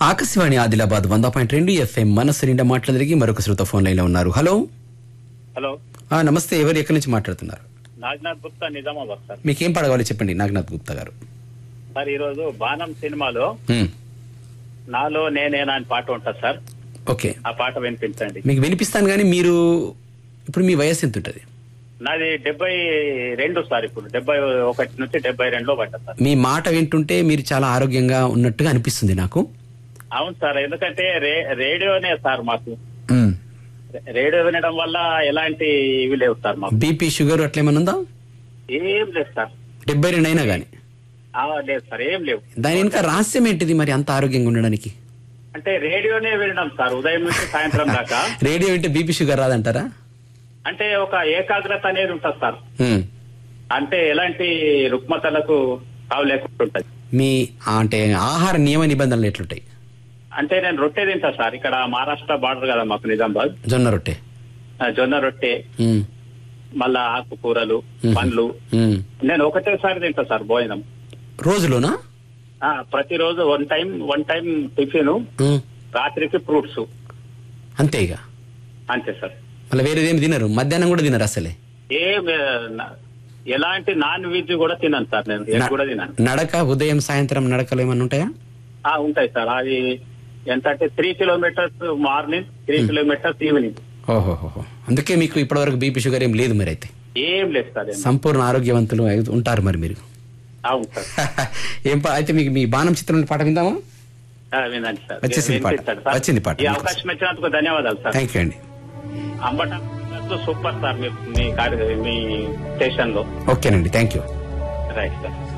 ఆకాశవాణి ఆదిలాబాద్ వంద పాయింట్ రెండు ఎఫ్ఎం మనసు నిండా మాట్లాడడానికి మరొక శ్రోత ఫోన్ లైన్ లో ఉన్నారు హలో హలో ఆ, నమస్తే ఎవరు ఎక్కడి నుంచి మాట్లాడుతున్నారు నాగనాథ్ గుప్తా నిజామాబాద్ సార్ మీకేం పడగాలో చెప్పండి నాగనాథ్ గుప్తా గారు సార్ ఈ రోజు బాణం సినిమాలో హ్మ్. నాలో నేనేనా అని పాట ఉంటుంది సార్ ఓకే ఆ పాట వినిపించండి మీకు వినిపిస్తాను కానీ మీరు ఇప్పుడు మీ వయసు ఎంత ఉంటుంది నాది డెబ్బై రెండు సార్ ఇప్పుడు డెబ్బై ఒకటి నుంచి డెబ్బై రెండులో పడ్డా సార్ మీ మాట వింటుంటే మీరు చాలా ఆరోగ్యంగా ఉన్నట్టుగా అనిపిస్తుంది నాకు అవును సార్ ఎందుకంటే రే రేడియోనే సార్ మాకు హ్మ్. రేడియో వినడం వల్ల ఎలాంటి ఇవి లేవు సార్ మాకు బీపీ షుగర్ అట్లేమన్నా ఉందా ఏం లేదు సార్ డెబ్బై రెండు అయినా కానీ ఆ, లేదు సార్ ఏం లేవు దాని వెనుక రహస్యం ఏంటిది మరి అంత ఆరోగ్యంగా ఉండడానికి అంటే రేడియోనే వినడం సార్ ఉదయం నుంచి సాయంత్రం దాకా రేడియో వింటే బీపీ షుగర్ రాదంటారా అంటే ఒక ఏకాగ్రత అనేది ఉంటుంది సార్ హ్మ్. అంటే ఎలాంటి రుగ్మతలకు తావు లేకుండా ఉంటుంది మీ ఆ, అంటే ఆహార నియమ నిబంధనలు ఎట్లుంటాయి అంటే నేను రొట్టె తింటా సార్ ఇక్కడ మహారాష్ట్ర బార్డర్ కదా మాకు నిజామాబాద్ జొన్న రొట్టె ఆ, జొన్న రొట్టె హ్మ్. మళ్ళా ఆకుకూరలు మ్మ్. పండ్లు హ్మ్. నేను ఒకటేసారి తింటా సార్ భోజనం రోజులోనా ఆ, ప్రతిరోజు one time one time tiffin హ్మ్. రాత్రికి ఫ్రూట్స్ అంతే ఇక అంతే సార్ మళ్ళీ వేరేదేమి తినరు మధ్యాహ్నం కూడా తినరు అసలే ఏం ఆ, నా- ఎలాంటి నాన్ వెజ్ కూడా తినను సార్ నేను ఎగ్ కూడా తినను నడక ఉదయం సాయంత్రం నడకలు ఏమన్నా ఉంటాయా ఆ, ఉంటాయి సార్ అది ఎంత అంటే three kilometres morning three kilometres evening ఓహోహో అందుకే మీకు ఇప్పటివరకు బీపీ షుగర్ ఏం లేదు మరి అయితే ఏం లేదు సార్ ఏం. సంపూర్ణ ఆరోగ్యవంతులు అయి ఉంటారు మరి మీరు అవును సార్ ఏం పా- అయితే మీకు మీ బాణం చిత్రం పాట విందామా ఆ, వినండి సార్ వచ్చేసింది పాట. వినిపించండి సార్. వచ్చింది పాట. ఈ అవకాశం ఇచ్చినందుకు ధన్యవాదాలు సార్ థ్యాంక్ యూ అండి అంబట సూపర్ సార్ మీ మీ కార్య- మీ స్టేషన్ లో ఓకేనండి థ్యాంక్ యూ రైట్ సార్